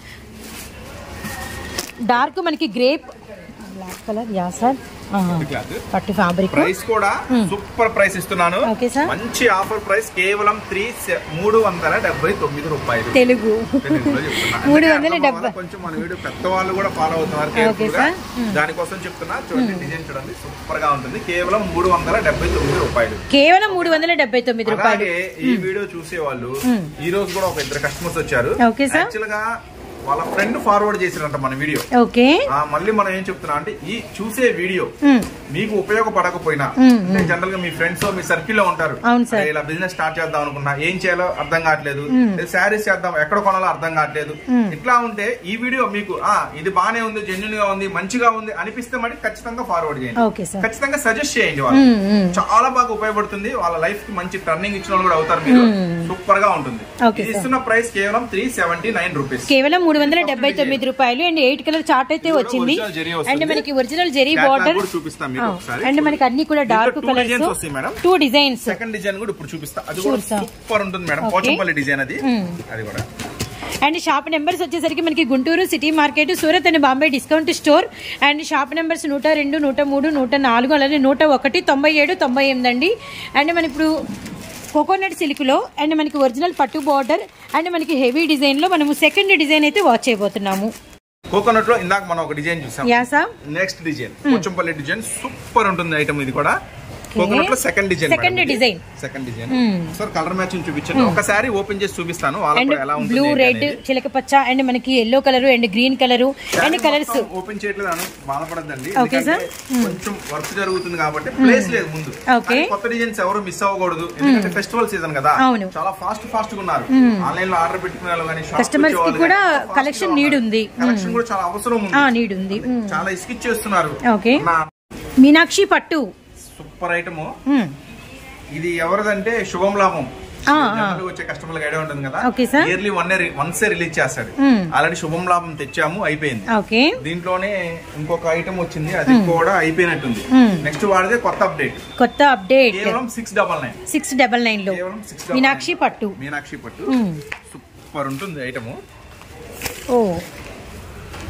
S1: డార్క్ మనకి grape black colour yeah sir
S2: cloth
S1: పట్టు ఫ్యాబ్రిక్
S2: ప్రైస్ కూడా సూపర్ ప్రైస్ ఇస్తున్నాను
S1: Okay, sir.
S2: మంచి ఆఫర్ ప్రైస్ కేవలం త్రీ మూడు వందల డెబ్బై తొమ్మిది రూపాయలు
S1: తెలుగు
S2: తెలుగులో చెప్తున్నా.
S1: మూడు
S2: అందుకే
S1: వందల
S2: అర్థం
S1: డెబ్బై
S2: అవ్వాలా? కొంచెం మన వీడియో పెద్దవాళ్ళు కూడా ఫాలో అవుతున్నారు
S1: Okay,
S2: careful గా.
S1: sir.
S2: దానికోసం చెప్తున్నా చూడండి డిజైన్ చూడండి సూపర్ గా ఉంటుంది కేవలం మూడు వందల డెబ్బై తొమ్మిది రూపాయలు
S1: కేవలం మూడు వందల డెబ్బై తొమ్మిది రూపాయలు
S2: అలాగే ఈ వీడియో చూసే వాళ్ళు ఈ రోజు కూడా ఒక ఇద్దరు కస్టమర్స్ వచ్చారు
S1: Okay, sir.
S2: యాక్చువల్ గా వాళ్ళ ఫ్రెండ్ ఫార్వర్డ్ చేసిరంట మన వీడియో
S1: ఓకే
S2: ఆ, మళ్ళీ మనం ఏం చెప్తున్నా అంటే ఈ చూసే వీడియో
S1: మ్మ్.
S2: మీకు ఉపయోగపడకపోయినా
S1: మ్మ్,
S2: అంటే జనరల్ గా మీ ఫ్రెండ్స్ మీ సర్కిల్ లో ఉంటారు
S1: అవును సార్.
S2: అరే ఇలా బిజినెస్ స్టార్ట్ చేద్దాం అనుకున్నా ఏం చేయాలో అర్థం కావట్లేదు శారీస్ చేద్దాం ఎక్కడ కొనాలో అర్థం కావట్లేదు ఇట్లా ఉంటే ఈ వీడియో మీకు ఆ ఇది బానే ఉంది జెన్యున్ గా ఉంది మంచిగా ఉంది అనిపిస్తే మరి ఖచ్చితంగా ఫార్వర్డ్ చేయండి
S1: ఓకే సార్
S2: ఖచ్చితంగా సజెస్ట్ చేయండి వాళ్ళు
S1: మ్మ్, మ్మ్.
S2: చాలా బాగా ఉపయోగపడుతుంది వాళ్ళ లైఫ్ కి మంచి టర్నింగ్ ఇచ్చిన వాళ్ళు కూడా అవుతారు మీరు సూపర్ గా ఉంటుంది
S1: Okay,
S2: ఇది
S1: sir.
S2: ఇస్తున్న ప్రైస్ కేవలం త్రీ సెవెంటీ నైన్ రూపీస్
S1: కేవలం మూడు వందల డెబ్బై తొమ్మిది రూపాయలు అండ్ ఎయిట్ కలర్ చార్ట్ అయితే
S2: ఇది కూడా
S1: వచ్చింది
S2: original జరీ వస్తుంది.
S1: అండ్ మనకి ఒరిజినల్ జెరీ
S2: Catalog
S1: బార్డర్
S2: కూడా చూపిస్తాం మీకు ఒకసారి.
S1: అండ్ మనకి అన్ని కూడా
S2: దీంట్లో
S1: డార్క్
S2: two
S1: కలర్స్
S2: designs వస్తాయి madam.
S1: Two designs
S2: second design కూడా ఇప్పుడు చూపిస్తా అది
S1: Sure,
S2: కూడా
S1: sir.
S2: సూపర్ ఉంటుంది మేడం
S1: Okay.
S2: పోచంపల్లి డిజైన్ అది
S1: మ్మ్.
S2: అది కూడా
S1: అండ్ షాప్ నెంబర్స్ వచ్చేసరికి మనకి Guntur city market Surat and Bombay discount store and shop numbers నూట రెండు నూట మూడు నూట నాలుగు అలానే నూట ఒకటి తొంభై ఏడు తొంభై ఎనిమిది అండి అండ్ మన ఇప్పుడు కోకోనట్ సిల్క్లో అండ్ మనకి ఒరిజినల్ పట్టు బార్డర్ అండ్ మనకి హెవీ డిజైన్లో మనము సెకండ్ డిజైన్ అయితే వాచ్ చేయబోతున్నాము
S2: కోకోనట్ లో ఇందాక మనం ఒక డిజైన్ చూసాం
S1: yeah sir
S2: next design Pochampally design super ఉంటుంది ఐటమ్ ఇది కూడా కోకోనట్ లో second design
S1: Second design.
S2: Second design
S1: మ్మ్.
S2: సార్ కలర్ మ్యాచింగ్ చూపించండి ఒకసారి ఓపెన్ చేసి చూపిస్తాను వాళ్ళకి
S1: అండ్
S2: కూడా ఎలా ఉంటుంది
S1: బ్లూ
S2: ఏంటి
S1: రెడ్
S2: అనేది.
S1: చిలక పచ్చ అండ్ మనకి yellow colour and green colour and colours
S2: మొత్తం ఓపెన్ చేయట్లేదు అను బాధపడద్దండి
S1: Okay, sir.
S2: కొంచెం వర్క్ జరుగుతుంది కాబట్టి ప్లేస్ లేదు ముందు
S1: Okay.
S2: కానీ కొత్త డిజైన్స్ ఎవరు మిస్ అవ్వకూడదు ఎందుకంటే ఫెస్టివల్ సీజన్ కదా
S1: అవును.
S2: చాలా ఫాస్ట్ ఫాస్ట్ గా ఉన్నారు ఆన్లైన్ లో ఆర్డర్ పెట్టుకునే వాళ్ళు కానీ
S1: Customers కి కూడా collection need ఉంది.
S2: కలెక్షన్ కూడా చాలా అవసరం ఉంది
S1: ఆ నీడ్ ఉంది మ్మ్.
S2: చాలా ఇసుకిచ్చేస్తున్నారు
S1: Okay. మీనాక్షి పట్టు
S2: సూపర్ ఐటమ్
S1: మ్మ్.
S2: ఇది ఎవరిదంటే శుభం లాభం
S1: ఆ,
S2: జనరల్ గా వచ్చే కస్టమర్లకు ఐడియా ఉంటుంది కదా
S1: Okay, sir.
S2: Yearly one once release చేస్తాడు
S1: Hmm.
S2: ఆల్రెడీ శుభం లాభం తెచ్చాము అయిపోయింది
S1: ఓకే
S2: దీంట్లోనే ఇంకొక ఐటమ్ వచ్చింది అది కూడా అయిపోయినట్టుంది
S1: Hmm.
S2: నెక్స్ట్ వాడితే కొత్త అప్డేట్
S1: కొత్త అప్డేట్
S2: కేవలం six double nine
S1: six double nine లో
S2: కేవలం సిక్స్
S1: మీనాక్షి పట్టు
S2: మీనాక్షి పట్టు
S1: మ్మ్.
S2: సూపర్ ఉంటుంది ఐటమ్
S1: ఓ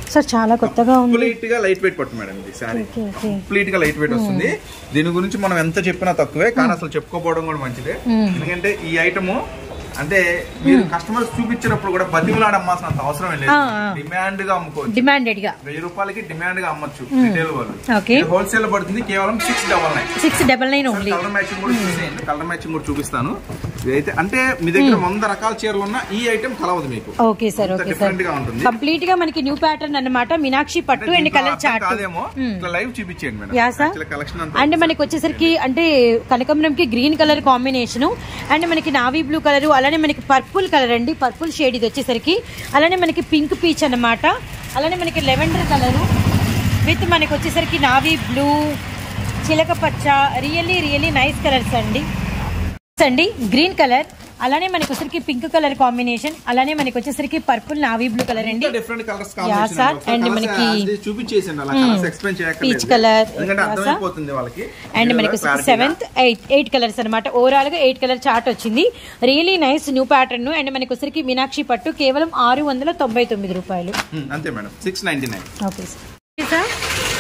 S1: సో చాలా కొత్తగా ఉంది
S2: కంప్లీట్ గా లైట్ వెయిట్ పట్టు మేడం ఇది శారీ
S1: ఓకే ఓకే
S2: కంప్లీట్ గా లైట్ వెయిట్ వస్తుంది దీని గురించి మనం ఎంత చెప్పినా తక్కువే కానీ అసలు చెప్పుకోపోవడం కూడా మంచిదే ఎందుకంటే ఈ ఐటమ్ అంటే మీరు కస్టమర్స్ చూపించినప్పుడు కూడా బతిమలాడ అమ్మాల్సినంత అవసరం లేదు
S1: ఆ, ఆ.
S2: డిమాండ్ గా అమ్ముకోవచ్చు
S1: డిమాండెడ్ గా
S2: వెయ్యి రూపాయలకి డిమాండ్ గా అమ్మొచ్చు రిటైల్ వాళ్ళు
S1: ఓకే
S2: హోల్సేల్ పడుతుంది కేవలం six double nine
S1: six double nine only
S2: colour matching కూడా చూసేయండి కలర్ మ్యాచింగ్ కూడా చూపిస్తాను ఇదైతే అంటే మీ దగ్గర వంద రకాల చీరలు ఉన్న ఈ ఐటమ్ కలవదు మీకు
S1: okay sir okay sir
S2: different గా ఉంటుంది
S1: కంప్లీట్ గా మనకి న్యూ ప్యాటర్న్ అన్నమాట మీనాక్షి పట్టు అండ్
S2: దీంట్లో
S1: కలర్
S2: అర్థం
S1: చార్ట్
S2: కాదేమో ఇట్లా లైవ్ చూపించేయండి madam
S1: yeah sir
S2: actually collection అంతా
S1: అండ్ మనకి వచ్చేసరికి అంటే కనకంబరంకి గ్రీన్ కలర్ కాంబినేషన్ అండ్ మనకి నావీ బ్లూ కలర్ అలానే మనకి పర్పుల్ కలర్ అండి పర్పుల్ షేడ్ ఇది వచ్చేసరికి అలానే మనకి పింక్ పీచ్ అన్నమాట అలానే మనకి లెవెండర్ కలరు విత్ మనకి వచ్చేసరికి నావీ బ్లూ చిలక పచ్చ రియల్లీ రియల్లీ నైస్ కలర్స్ అండి అండి గ్రీన్ కలర్ అలానే మనకి వచ్చేసరికి పింక్ కలర్ కాంబినేషన్ అలానే మనకి వచ్చేసరికి పర్పుల్ నావీ బ్లూ కలర్ అండి
S2: different colours
S1: Yeah, sir. And మనకి-
S2: చూపించేసింది అలా కలర్స్ ఎక్స్ప్లెయిన్ చేయక్కర్లేదు
S1: Peach colour.
S2: ఎందుకంటే
S1: Yeah, sir.
S2: అర్థమైపోతుంది వాళ్ళకి
S1: అండ్
S2: Video
S1: మనకి
S2: లో clarity గా.
S1: సెవెంత్ ఎయిట్ ఎయిట్ కలర్స్ అనమాట ఓవరాల్ గా ఎయిట్ కలర్ చార్ట్ వచ్చింది really nice new pattern and మనకి వచ్చరికి మీనాక్షి పట్టు కేవలం ఆరు వందల తొంభై తొమ్మిది రూపాయలు
S2: Hmm, అంతే madam six ninety nine
S1: okay sir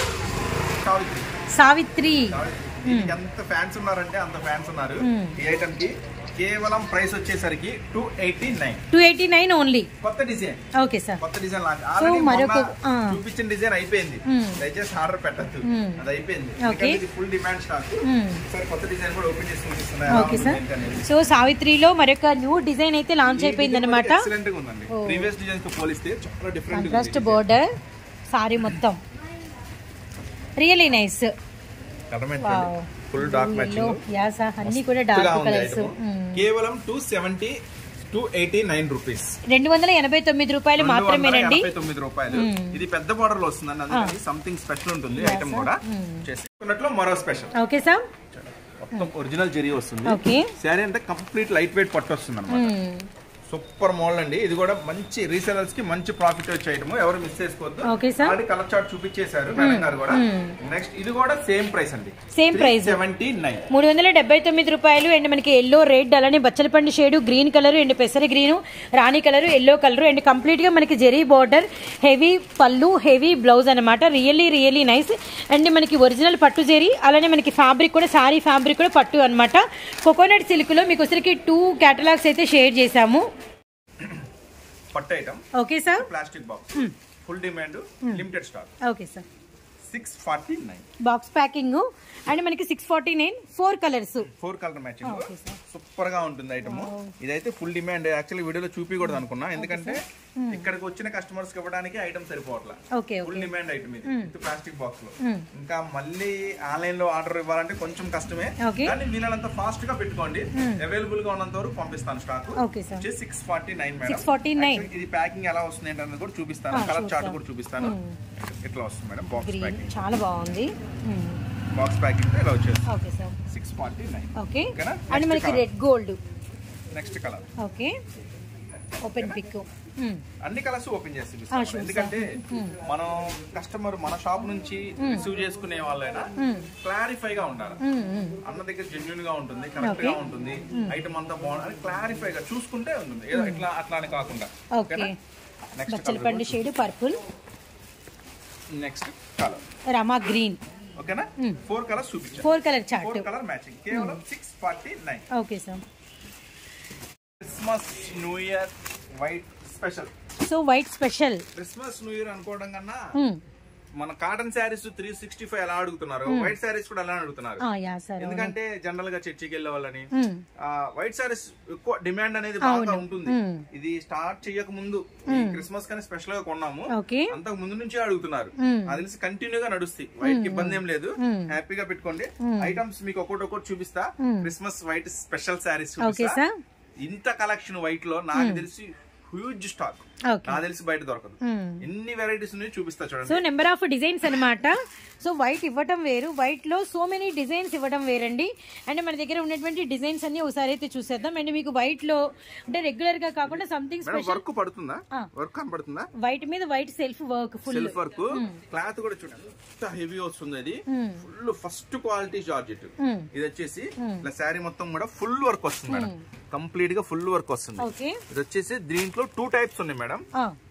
S1: Savitri
S2: దీనికి ఎంత ఫ్యాన్స్ ఉన్నారంటే అంత ఫ్యాన్స్ ఉన్నారు ఈ ఐటమ్ కి కేవలం ప్రైస్ వచ్చేసరికి two eighty nine
S1: two eighty nine only
S2: కొత్త డిజైన్
S1: ఓకే సార్
S2: కొత్త డిజైన్ లాంచ్ ఆల్రెడీ
S1: మరొక-
S2: మొన్న
S1: ఆ.
S2: చూపించిన డిజైన్ అయిపోయింది
S1: Hmm.
S2: దయచేసి ఆర్డర్ పెట్టద్దు
S1: Hmm.
S2: అది అయిపోయింది
S1: Okay.
S2: ఎందుకంటే ఇది ఫుల్ డిమాండ్ స్టాక్
S1: Hmm.
S2: సరే కొత్త డిజైన్ కూడా ఓపెన్ చేసి చూపిస్తున్నా ఎలా
S1: ఓకే
S2: ఉంది
S1: సార్
S2: ఏంటి అనేది.
S1: సో సావిత్రిలో మరొక న్యూ డిజైన్ అయితే లాంచ్ అయిపోయింది అనమాట
S2: ఎక్సలెంట్ గా ఉందండి
S1: Oh.
S2: ప్రీవియస్ డిజైన్స్ తో పోలిస్తే చాలా డిఫరెంట్
S1: కాంట్రాస్ట్ బోర్డర్ సారీ మొత్తం really nice Wow.
S2: Full dark
S1: yellow
S2: matching
S1: yeah sir అన్ని కూడా డార్క్ కలర్స్
S2: కేవలం two seventy two eighty nine rupees
S1: రెండు వందల ఎనభై తొమ్మిది రూపాయలు మాత్రమేనండి
S2: తొమ్మిది రూపాయలు ఇది పెద్ద బార్డర్ లో వస్తుందండి అందుకని సంథింగ్ స్పెషల్ ఉంటుంది ఐటమ్ కూడా చేసుకున్నట్లు మరో స్పెషల్
S1: ఓకే సార్
S2: మొత్తం ఒరిజినల్ జెరీ వస్తుంది
S1: ఓకే
S2: శారీ అంటే కంప్లీట్ లైట్ వెయిట్ పట్టు వస్తుంది అనమాట సూపర్ మోడల్ అండి ఇది కూడా మంచి రీసెలర్స్ కి మంచి ప్రాఫిట్ వచ్చే ఐటమ్ ఎవరు మిస్ చేసుకోవద్దు
S1: okay sir
S2: already colour chart చూపించేశారు మేడం గారు కూడా నెక్స్ట్ ఇది కూడా సేమ్ ప్రైస్ అండి
S1: సేమ్ ప్రైస్
S2: సెవెంటీ నైన్
S1: మూడు వందల డెబ్బై తొమ్మిది రూపాయలు అండ్ మనకి ఎల్లో రెడ్ అలానే బచ్చలపండు షేడు గ్రీన్ కలర్ అండ్ పెసర గ్రీన్ రాణి colour yellow colour and complete గా మనకి జెరీ బార్డర్ హెవీ పళ్ళు హెవీ బ్లౌజ్ అనమాట రియల్లీ రియల్లీ నైస్ అండ్ మనకి ఒరిజినల్ పట్టు జెరీ అలానే మనకి ఫ్యాబ్రిక్ కూడా సారీ ఫ్యాబ్రిక్ కూడా పట్టు అనమాట కోకోనట్ సిల్క్ లో మీకు వచ్చరికి టూ కేటలాగ్స్ అయితే షేర్ చేశాము
S2: పట్టు item
S1: okay sir
S2: plastic box full demand limited stock
S1: okay sir
S2: six forty nine
S1: box packing and మనకి six forty nine four colours
S2: four colour matching
S1: Okay, sir.
S2: Super గా ఉంటుంది item ఇదైతే full demand actually వీడియోలో చూపించకూడదు అనుకున్నా ఎందుకంటే ఇక్కడికి వచ్చిన కస్టమర్స్ ఇవ్వడానికి ఐటమ్ సరిపోవట్లా
S1: okay
S2: full
S1: okay
S2: demand item ఇది ప్లాస్టిక్ బాక్స్ లో ఇంకా మళ్ళీ ఆన్లైన్ లో ఆర్డర్ ఇవ్వాలంటే కొంచెం కష్టమే
S1: Okay.
S2: కానీ వీళ్ళంత ఫాస్ట్ గా పెట్టుకోండి అవైలబుల్ గా ఉన్నంత వరకు పంపిస్తాను స్టాక్
S1: ఓకే సార్
S2: వచ్చేసి six forty nine madam
S1: 649.
S2: Actually, ఇది ప్యాకింగ్ ఎలా వస్తుంది ఏంటన్నది కూడా చూపిస్తాను
S1: Ah,
S2: కలర్ చార్ట్
S1: చూస్తాం.
S2: కూడా చూపిస్తాను ఇట్లా వస్తుంది మేడం బాక్స్
S1: గ్రీన్
S2: ప్యాకింగ్
S1: చాలా బాగుంది
S2: బాక్స్ ప్యాకింగ్ ఇలా వచ్చేసి
S1: okay sir
S2: six forty nine
S1: okay
S2: ఓకేనా?
S1: అండ్
S2: Next
S1: మనకి
S2: colour.
S1: Red gold
S2: next colour
S1: okay open pick
S2: అన్ని కలర్స్ ఓపెన్ చేసి
S1: Ah,
S2: చూపిస్తాను
S1: sure,
S2: ఎందుకంటే మనం కస్టమర్ మన షాప్ నుంచి రిసీవ్ చేసుకునే వాళ్ళైనా క్లారిఫై గా ఉండాలి అన్న దగ్గర జెన్యున్ గా ఉంటుంది కరెక్ట్ గా ఉంటుంది ఐటమ్ అంతా బాగుంది క్లారిఫై గా చూసుకుంటే ఉంటుంది ఏదో ఇట్లా అట్లా అని కాకుండా
S1: ఓకే
S2: నెక్స్ట్
S1: బచ్చలపండు shade purple
S2: next colour
S1: Rama green
S2: ఓకేనా ఫోర్ కలర్స్ చూపించాను
S1: four colour
S2: four
S1: chart
S2: colour matching కేవలం six forty nine
S1: okay sir
S2: Christmas New Year white special
S1: so white special
S2: Christmas New Year అనుకోవడం కన్నా మన cotton saris three sixty five ఎలా అడుగుతున్నారు white saris కూడా ఎలా అడుగుతున్నారు
S1: యా సార్
S2: ఎందుకంటే జనరల్ గా చర్చికి వెళ్ళే వాళ్ళని వైట్ శారీస్ ఎక్కువ డిమాండ్ అనేది బాగా ఉంటుంది ఇది స్టార్ట్ చేయక ముందు ఈ క్రిస్మస్ కానీ స్పెషల్ గా కొన్నాము
S1: ఓకే
S2: అంతకు ముందు నుంచే అడుగుతున్నారు అది తెలిసి కంటిన్యూ గా నడుస్తాయి వైట్ కి ఇబ్బంది ఏం లేదు హ్యాపీగా పెట్టుకోండి ఐటమ్స్ మీకు ఒక్కొక్కటి ఒక్కొక్కటి చూపిస్తా Christmas white special saris
S1: okay
S2: చూపిస్తా
S1: సార్
S2: ఇంత కలెక్షన్ వైట్ లో నాకు తెలిసి హ్యూజ్ స్టాక్
S1: ఓకే
S2: నాకు తెలిసి బయట దొరకదు ఎన్ని వెరైటీస్ ఉన్నాయి చూపిస్తా చూడండి
S1: సో నెంబర్ ఆఫ్ డిజైన్స్ అన్నమాట సో వైట్ ఇవ్వటం వేరు వైట్ లో సో మెనీ డిజైన్స్ ఇవ్వడం వేరండి అండ్ మన దగ్గర ఉన్నటువంటి డిజైన్స్ అన్ని ఒకసారి అయితే చూసేద్దాం అండ్ మీకు వైట్ లో అంటే రెగ్యులర్ గా కాకుండా సంథింగ్
S2: మేడం
S1: స్పెషల్
S2: వర్క్ పడుతుందా
S1: ఆ.
S2: వర్క్ కనపడుతుందా
S1: వైట్ మీద white self work full
S2: self work cloth కూడా చూడండి ఎంత హెవీ వస్తుంది అది ఫుల్ ఫస్ట్ క్వాలిటీ జార్జెట్ ఇది వచ్చేసి ఇట్లా శారీ మొత్తం కూడా ఫుల్ వర్క్ వస్తుంది మేడం కంప్లీట్ గా ఫుల్ వర్క్ వస్తుంది
S1: ఓకే
S2: ఇది వచ్చేసి దీంట్లో టూ టైప్స్ ఉన్నాయి మేడం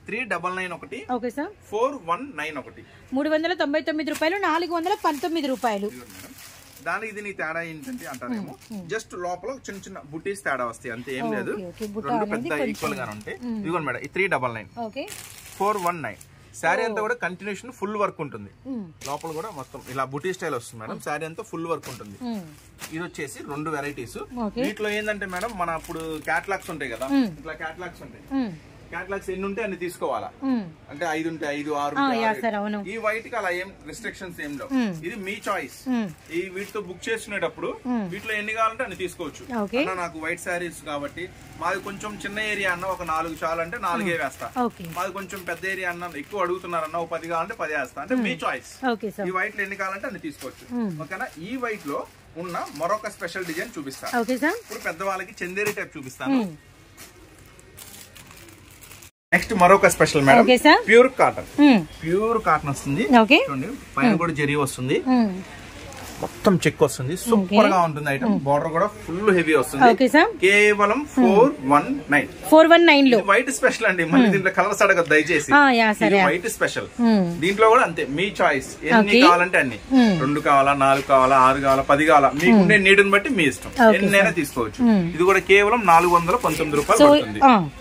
S2: త్రీ డబల్ నైన్ ఒకటి
S1: okay sir
S2: four one nine ఒకటి
S1: మూడు వందల తొంభై తొమ్మిది రూపాయలు నాలుగు వందల పంతొమ్మిది రూపాయలు
S2: ఇదిగోండి మేడం దానికి దీనికి తేడా ఏంటంటే అంటారేమో జస్ట్ లోపల చిన్న చిన్న బుటీస్ తేడా వస్తాయి అంతే ఏం లేదు
S1: ఓకే, ఓకే. బుట్ట
S2: రెండు
S1: అనేది
S2: పెద్ద ఈక్వల్ గానే ఉంటాయి ఇదిగోండి మేడం ఈ three double nine
S1: okay
S2: four one nine sari అంతా కూడా కంటిన్యూషన్ ఫుల్ వర్క్ ఉంటుంది
S1: ఉమ్,
S2: లోపల కూడా మొత్తం ఇలా బుటీ స్టైల్ వస్తుంది మేడం శారీ అంతా ఫుల్ వర్క్ ఉంటుంది
S1: ఉమ్,
S2: ఇది వచ్చేసి రెండు వెరైటీస్
S1: ఓకే.
S2: వీటిలో ఏంటంటే మేడం మన ఇప్పుడు క్యాట్లాగ్స్ ఉంటాయి కదా ఇట్లా క్యాట్లాగ్స్ ఉంటాయి
S1: ఉమ్,
S2: క్యాట్లాగ్స్ ఎన్ని ఉంటే అన్ని తీసుకోవాలా
S1: ఉమ్.
S2: అంటే ఐదు ఉంటాయి ఐదు ఆరు
S1: ఆ,
S2: ఉంటాయి,
S1: యా
S2: ఆరు.
S1: సార్ అవును
S2: ఈ వైట్ కి అలా ఏం రిస్ట్రిక్షన్స్ ఏం లేవు
S1: మ్మ్.
S2: ఇది మీ చాయిస్
S1: ఉమ్,
S2: ఈ వీటితో బుక్ చేసుకునేటప్పుడు
S1: మ్మ్.
S2: వీటిలో ఎన్ని కావాలంటే అన్ని తీసుకోవచ్చు
S1: ఓకే.
S2: అన్న నాకు వైట్ శారీస్ కాబట్టి మాది కొంచెం చిన్న ఏరియా అన్న ఒక నాలుగు చాలంటే నాలుగే వేస్తా
S1: ఓకే
S2: మాది కొంచెం పెద్ద ఏరియా అన్న ఎక్కువ అడుగుతున్నారన్న ఒక పది కావాలంటే పది వేస్తా అంటే మీ చాయిస్
S1: ఓకే సార్
S2: ఈ వైట్ లో ఎన్ని కావాలంటే అన్ని తీసుకోవచ్చు
S1: మ్మ్.
S2: ఓకేనా ఈ వైట్ లో ఉన్న మరొక స్పెషల్ డిజైన్ చూపిస్తాను
S1: ఓకే సార్
S2: ఇప్పుడు పెద్దవాళ్ళకి చందేరి టైప్ చూపిస్తాను
S1: ఉమ్,
S2: నెక్స్ట్ మరొక special madam
S1: okay sir
S2: pure cotton
S1: ఉమ్,
S2: ప్యూర్ కాటన్ వస్తుంది
S1: ఓకే
S2: చూడండి పైన కూడా జరీ వస్తుంది
S1: ఉమ్,
S2: మొత్తం చెక్ వస్తుంది సూపర్ గా ఉంటుంది ఐటమ్ బార్డర్ కూడా ఫుల్ హెవీ వస్తుంది
S1: ఓకే సార్
S2: కేవలం four one nine
S1: four one nine లో
S2: వైట్ స్పెషల్ అండి మళ్ళీ దీంట్లో కలర్స్ అడగదు దయచేసి
S1: ఆ, యా సరే
S2: వైట్ స్పెషల్
S1: ఉమ్,
S2: దీంట్లో కూడా అంతే మీ చాయిస్ ఎన్ని
S1: Okay.
S2: కావాలంటే అన్ని
S1: Hmm.
S2: రెండు కావాలా నాలుగు కావాలా ఆరు కావాలా పది కావాలా మీకుండే నీడుని బట్టి మీ ఇష్టం
S1: Okay,
S2: ఎన్నైనా తీసుకోవచ్చు
S1: Hmm.
S2: ఇది కూడా కేవలం నాలుగు వందల పంతొమ్మిది రూపాయలు
S1: సో
S2: పడుతుంది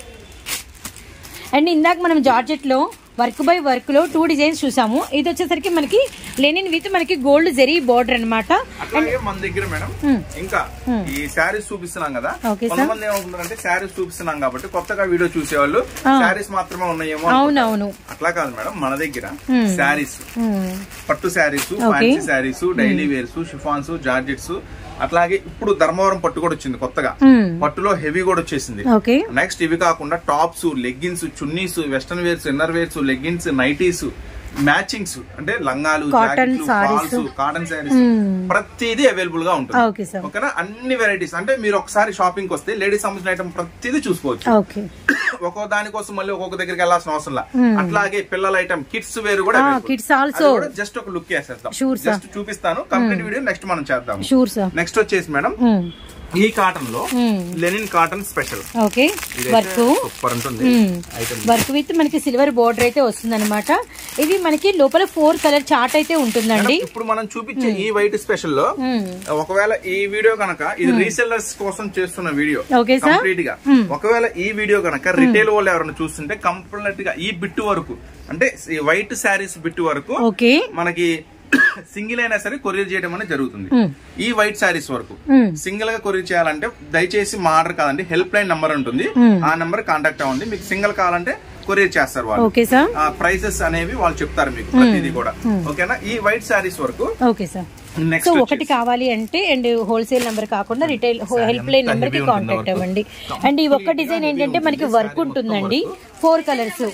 S1: అండ్ ఇందాక మనం జార్జెట్ లో వర్క్ బై వర్క్ లో టూ డిజైన్స్ చూసాము ఇది వచ్చేసరికి మనకి లెనిన్ విత్ మనకి గోల్డ్ జెరీ బోర్డర్ అన్నమాట
S2: అట్లాగే మన దగ్గర మేడం
S1: Hmm.
S2: ఇంకా ఈ శారీస్ చూపిస్తున్నాం కదా
S1: Okay, sir.
S2: కొంతమంది ఏమవుతున్నారంటే శారీస్ చూపిస్తున్నాం కాబట్టి కొత్తగా వీడియో చూసేవాళ్ళు శారీస్ మాత్రమే ఉన్నాయేమో
S1: అవునవును
S2: అట్లా కాదు మేడం మన దగ్గర
S1: Hmm.
S2: శారీస్
S1: ఉమ్,
S2: పట్టు saris fancy saris daily wears chiffons georgettes అట్లాగే ఇప్పుడు ధర్మవరం పట్టు కూడా వచ్చింది కొత్తగా
S1: ఉమ్,
S2: పట్టులో హెవీ కూడా వచ్చేసింది
S1: ఓకే
S2: నెక్స్ట్ ఇవి కాకుండా tops leggings chunnis western wears inner wears leggings nighties matchings అంటే లంగాలు
S1: Cotton
S2: జాకెట్లు
S1: sarees.
S2: ఫాల్స్ కాటన్ శారీస్
S1: ఉమ్,
S2: ప్రతిదీ అవైలబుల్ గా ఉంటుంది
S1: ఓకే సార్
S2: ఓకేనా అన్ని వెరైటీస్ అంటే మీరు ఒకసారి షాపింగ్ వస్తే లేడీస్ సంబంధించిన ఐటమ్ ప్రతిదీ చూసుకోవచ్చు
S1: ఓకే
S2: ఒక్కో దానికోసం మళ్ళీ ఒక్కొక్క దగ్గరికి వెళ్ళాల్సిన అవసరం లా అట్లాగే పిల్లల ఐటమ్ కిడ్స్ వేరు కూడా
S1: Ah,
S2: available.
S1: kids also.
S2: అది కూడా జస్ట్ ఒక లుక్ వేసేద్దాం
S1: Sure, sir.
S2: జస్ట్ చూపిస్తాను కంప్లీట్ వీడియో నెక్స్ట్ మనం చేద్దాం
S1: షూర్ సార్
S2: నెక్స్ట్ వచ్చేసి మేడం
S1: ఉమ్,
S2: ఈ కాటన్ లో
S1: ఉమ్,
S2: linen cotton special
S1: okay work
S2: super ఉంటుంది
S1: ఉమ్.
S2: ఐటమ్
S1: వర్క్ విత్ మనకి సిల్వర్ బోర్డర్ అయితే వస్తుంది ఇది మనకి లోపల ఫోర్ కలర్ చార్ట్ అయితే ఉంటుందండి
S2: ఇప్పుడు మనం చూపించే ఈ వైట్ స్పెషల్ లో
S1: ఉమ్,
S2: ఒకవేళ ఈ వీడియో కనుక ఇది రీసెల్లర్స్ కోసం చేస్తున్న వీడియో
S1: ఓకే సార్
S2: కంప్లీట్ గా ఒకవేళ ఈ వీడియో కనుక రిటైల్ వాళ్ళు ఎవరైనా చూస్తుంటే కంప్లీట్ గా ఈ బిట్ వరకు అంటే ఈ వైట్ శారీస్ బిట్ వరకు
S1: ఓకే
S2: మనకి సింగిల్ అయినా సరే కొరియర్ చేయడం అనేది జరుగుతుంది
S1: ఉమ్,
S2: ఈ వైట్ శారీస్ వరకు
S1: ఉమ్,
S2: సింగిల్ గా కొరియర్ చేయాలంటే దయచేసి మా ఆర్డర్ కాదండి హెల్ప్ లైన్ నంబర్ ఉంటుంది
S1: Hmm.
S2: ఆ నంబర్ కాంటాక్ట్ అవ్వండి మీకు సింగిల్ కావాలంటే కొరియర్ చేస్తారు వాళ్ళు
S1: ఓకే సార్
S2: ఆ ప్రైసెస్ అనేవి వాళ్ళు చెప్తారు మీకు ప్రతిదీ కూడా ఓకేనా ఈ వైట్ శారీస్ వరకు
S1: ఓకే సార్ సో
S2: నెక్స్ట్
S1: ఒకటి కావాలి అంటే అండ్ హోల్సేల్ నెంబర్ కాకుండా రిటైల్ హెల్ప్ లైన్ నెంబర్ కి
S2: heavy ఉంటుంది
S1: కాంటాక్ట్
S2: work.
S1: అవ్వండి అండ్ ఈ ఒక్క డిజైన్ ఏంటంటే మనకి వర్క్ ఉంటుందండి ఫోర్ కలర్స్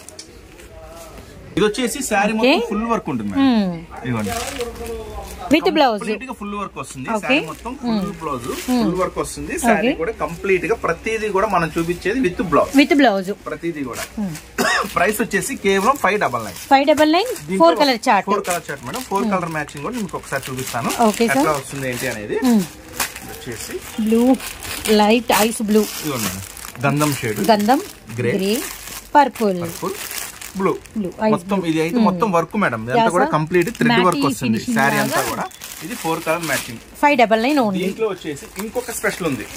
S2: ఇది వచ్చేసి శారీ మొత్తం ఫుల్ వర్క్ ఉంటుంది మేడం ఇదిగోండి
S1: విత్ బ్లౌజ్
S2: కంప్లీట్ గా ఫుల్ వర్క్ వస్తుంది
S1: Okay.
S2: శారీ మొత్తం ఫుల్ బ్లౌజ్ ఫుల్ వర్క్ వస్తుంది శారీ కూడా కంప్లీట్ గా ప్రతిదీ కూడా మనం చూపించేది విత్ బ్లౌజ్
S1: విత్ బ్లౌజ్
S2: ప్రతిదీ కూడా ప్రైస్ వచ్చేసి కేవలం five double nine
S1: five double nine four colour chart
S2: four colour chart madam four colour matching కూడా మీకు ఒకసారి చూపిస్తాను
S1: Okay, sir.
S2: ఎట్లా వస్తుంది ఏంటి అనేది ఇది వచ్చేసి
S1: బ్లూ లైట్ ఐస్ బ్లూ
S2: ఇదిగోండి మేడం గంధం షేడ్
S1: గంధం
S2: Grey.
S1: Grey purple
S2: full blue
S1: blue
S2: మొత్తం ఇది అయితే మొత్తం వర్క్ మేడం ఇదంతా కూడా
S1: sir.
S2: కంప్లీట్ థ్రెడ్
S1: Matty
S2: వర్క్ వస్తుంది
S1: finishing
S2: శారీ అంతా
S1: లాగా.
S2: కూడా ఇది four colour matching
S1: five double nine only
S2: దీంట్లో వచ్చేసి ఇంకొక స్పెషల్ ఉంది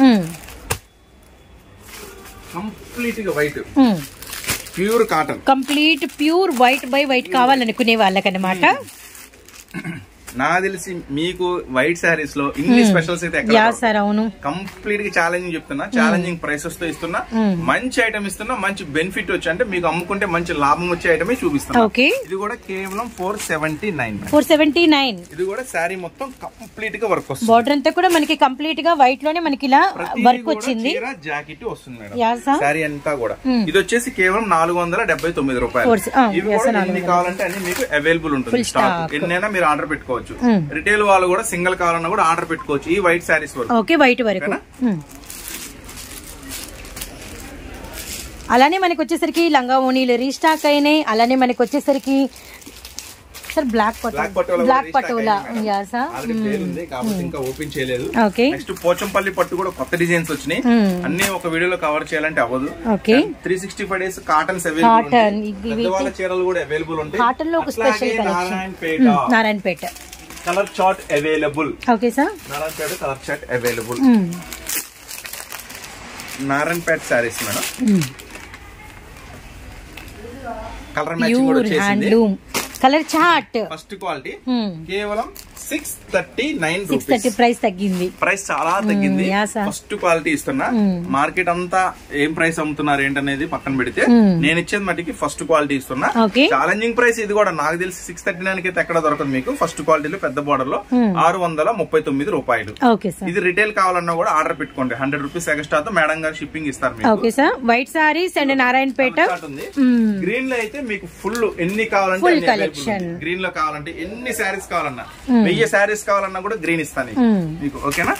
S2: కంప్లీట్ గా white pure cotton
S1: complete pure white by white కావాలనుకునే వాళ్ళకనమాట
S2: నా తెలిసి మీకు వైట్ శారీస్ లో ఇన్ని స్పెషల్స్ అయితే
S1: యా
S2: ఎక్కడ
S1: సార్ అవును
S2: కంప్లీట్ గా ఛాలెంజింగ్ చెప్తున్నా ఛాలెంజింగ్ ప్రైసెస్ తో ఇస్తున్నా మంచి ఐటమ్ ఇస్తున్నా మంచి బెనిఫిట్ వచ్చి అంటే మీకు అమ్ముకుంటే మంచి లాభం వచ్చే ఐటమే చూపిస్తున్నా
S1: ఓకే
S2: ఇది కూడా కేవలం four seventy nine
S1: four seventy nine
S2: ఇది కూడా శారీ మొత్తం కంప్లీట్ గా వర్క్ వస్తుంది
S1: బార్డర్ అంతా కూడా మనకి కంప్లీట్ గా వైట్ లోనే మనకి ఇలా
S2: ప్రతిదీ
S1: వర్క్
S2: కూడా
S1: వచ్చింది
S2: చీర జాకెట్ వస్తుంది మేడం
S1: యా సార్
S2: శారీ అంతా కూడా ఇది వచ్చేసి కేవలం నాలుగు వందల డెబ్బై తొమ్మిది రూపాయలు
S1: Four- ఆ,
S2: ఇవి
S1: yes,
S2: కూడా
S1: నాలుగు
S2: ఎన్ని కావాలంటే అన్ని మీకు అవైలబుల్ ఉంటుంది
S1: Full
S2: స్టాక్
S1: stock.
S2: ఎన్నైనా మీరు ఆర్డర్ పెట్టుకోవచ్చు రిటైల్ వాళ్ళు కూడా సింగిల్ కావాలన్నా కూడా ఆర్డర్ పెట్టుకోవచ్చు ఈ వైట్ శారీస్ వరకు
S1: ఓకే వైట్ వరకు ఉమ్. అలానే మనకి వచ్చేసరికి లంగా ఓనీలు రీస్టాక్ అయినాయి అలానే మనకి వచ్చేసరికి sir black
S2: black
S1: patola
S2: patola
S1: black patola yeah sir
S2: already పేరు ఉంది కాబట్టి ఇంకా ఓపెన్ చేయలేదు
S1: ఓకే
S2: నెక్స్ట్ పోచంపల్లి పట్టు కూడా కొత్త డిజైన్స్ వచ్చినాయి
S1: Hmm.
S2: అన్ని ఒక వీడియోలో కవర్ చేయాలంటే అవ్వదు
S1: okay
S2: three sixty five days cottons
S1: Cotton,
S2: available
S1: ఇవి
S2: పెద్దవాళ్ళ చీరలు కూడా అవైలబుల్ ఉంటాయి
S1: కాటన్ లో ఒక
S2: అట్లాగే
S1: special collection
S2: Narayanpet
S1: Narayanpet
S2: colour chart available
S1: okay sir
S2: Narayanpet colour chart available Narayanpet saris madam colour matching కూడా
S1: ప్యూర్
S2: వచ్చేసింది
S1: handloom colour chart
S2: first quality కేవలం six thirty nine
S1: six thirty
S2: rupees
S1: price తగ్గింది
S2: ప్రైస్ చాలా తగ్గింది
S1: Hmm, yeah, sir.
S2: First quality ఇస్తున్నా market అంతా ఏం price అమ్ముతున్నారు ఏంటనేది పక్కన పెడితే
S1: Hmm.
S2: నేను ఇచ్చేది మటుకి ఫస్ట్ క్వాలిటీ ఇస్తున్నా
S1: Okay.
S2: ఛాలెంజింగ్ ప్రైస్ ఇది కూడా నాకు తెలిసి సిక్స్ థర్టీ నైన్ అయితే ఎక్కడ దొరకదు మీకు ఫస్ట్ క్వాలిటీలో పెద్ద బోర్డర్ లో ఆరు వందల ముప్పై తొమ్మిది రూపాయలు
S1: ఓకే సార్
S2: ఇది రిటైల్ కావాలన్నా కూడా ఆర్డర్ పెట్టుకోండి హండ్రెడ్ రూపీస్ ఎక్స్ట్రాతో మేడం గారు షిప్పింగ్ ఇస్తారు మీకు
S1: okay sir white saris and Narayanpet
S2: Start ఉంది
S1: Hmm.
S2: గ్రీన్ లో అయితే మీకు ఫుల్ ఎన్ని కావాలంటే
S1: Full
S2: అన్ని available
S1: collection.
S2: ఉంది. గ్రీన్ లో కావాలంటే ఎన్ని శారీస్ కావాలన్నా వెయ్యి శారీస్ కావాలన్నా కూడా గ్రీన్ ఇస్తాను
S1: Hmm.
S2: మీకు ఓకేనా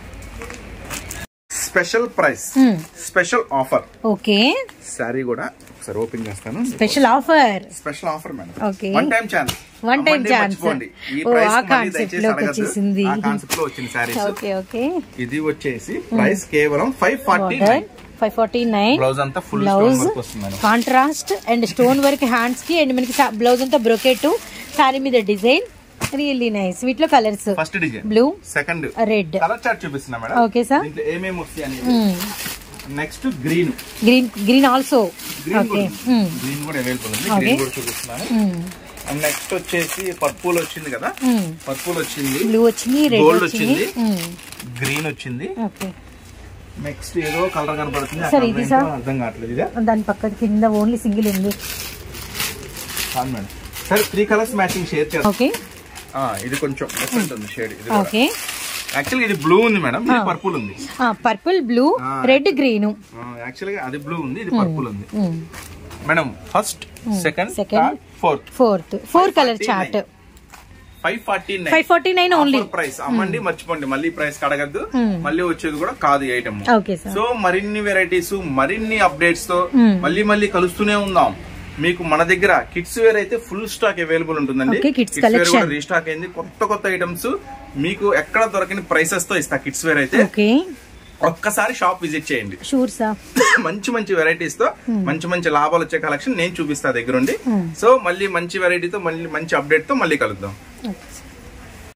S2: special price
S1: Hmm.
S2: Special offer
S1: okay
S2: sari కూడా ఒకసారి ఓపెన్ చేస్తాను
S1: special offer
S2: special offer madam
S1: Okay.
S2: One time chance
S1: One time chance.
S2: ఈ
S1: ఓ,
S2: ప్రైస్
S1: ఆ concept లోకి వచ్చేసింది.
S2: ఆ కాన్సెప్ట్ లో వచ్చిన శారీస్
S1: ఓకే ఓకే
S2: ఇది వచ్చేసి ప్రైస్ కేవలం five forty
S1: border five forty nine
S2: blouse అంతా ఫుల్
S1: బ్లౌజ్
S2: వర్క్ వస్తుంది madam
S1: contrast and stone work hands కి అండ్ మనకి బ్లౌజ్ అంతా బ్రొకెట్ సారీ మీద డిజైన్ రియల్లీ నైస్ వీటిలో colours
S2: first design
S1: blue
S2: second
S1: red
S2: colour chart చూపిస్తున్నా madam
S1: Okay, sir.
S2: దీంట్లో ఏమేమి వస్తాయి అనేది next green
S1: green green also
S2: green
S1: okay
S2: green కూడా అవైలబుల్ ఉంది
S1: Okay.
S2: గ్రీన్ కూడా చూపిస్తున్నాను అండ్ నెక్స్ట్ వచ్చేసి పర్పుల్ వచ్చింది కదా పర్పుల్ వచ్చింది
S1: బ్లూ వచ్చింది రెడ్
S2: Gold
S1: వచ్చింది
S2: గ్రీన్ వచ్చింది
S1: ఓకే
S2: నెక్స్ట్ ఏదో కలర్ కనపడుతుంది ఆ
S1: Sir,
S2: colour
S1: ఇది
S2: ఏంటో
S1: sir?
S2: అర్థం కావట్లేదు ఇదే
S1: దాని పక్క కింద ఓన్లీ సింగిల్ ఉంది
S2: కాదు మేడం సరే త్రీ కలర్స్ మ్యాచింగ్ షేర్ చేస్తాం
S1: ఓకే
S2: ఆ, ఇది కొంచెం డిఫరెంట్ ఉంది షేడ్ ఇది కూడా
S1: ఓకే
S2: యాక్చువల్గా ఇది బ్లూ ఉంది మేడం ఇది పర్పుల్ ఉంది
S1: purple blue
S2: Ah.
S1: Red green
S2: యాక్చువల్గా అది బ్లూ ఉంది ఇది పర్పుల్ ఉంది madam first second
S1: Second.
S2: Fourth
S1: fourth four colour chart
S2: five forty
S1: five forty nine only
S2: price అమ్మండి మర్చిపోండి మళ్ళీ ప్రైస్ కడగద్దు మళ్ళీ వచ్చేది కూడా కాదు ఐటమ్
S1: ఓకే సార్
S2: సో మరిన్ని వెరైటీస్ మరిన్ని అప్డేట్స్ తో మళ్ళీ మళ్ళీ కలుస్తూనే ఉందాం మీకు మన దగ్గర కిడ్స్ వేర్ అయితే ఫుల్ స్టాక్ అవైలబుల్ ఉంటుందండి
S1: Okay, kids
S2: వేర్ కూడా
S1: collection.
S2: రీస్టాక్ అయింది కొత్త కొత్త ఐటమ్స్ మీకు ఎక్కడ దొరకని ప్రైసెస్ తో ఇస్తా కిడ్స్ వేర్ అయితే
S1: ఓకే
S2: ఒక్కసారి షాప్ విజిట్ చేయండి
S1: షూర్ సార్
S2: మంచి మంచి వెరైటీస్ తో మంచి మంచి లాభాలు వచ్చే కలెక్షన్ నేను చూపిస్తా దగ్గరుండి సో మళ్ళీ మంచి వెరైటీతో మళ్ళీ మంచి అప్డేట్ తో మళ్ళీ కలుద్దాం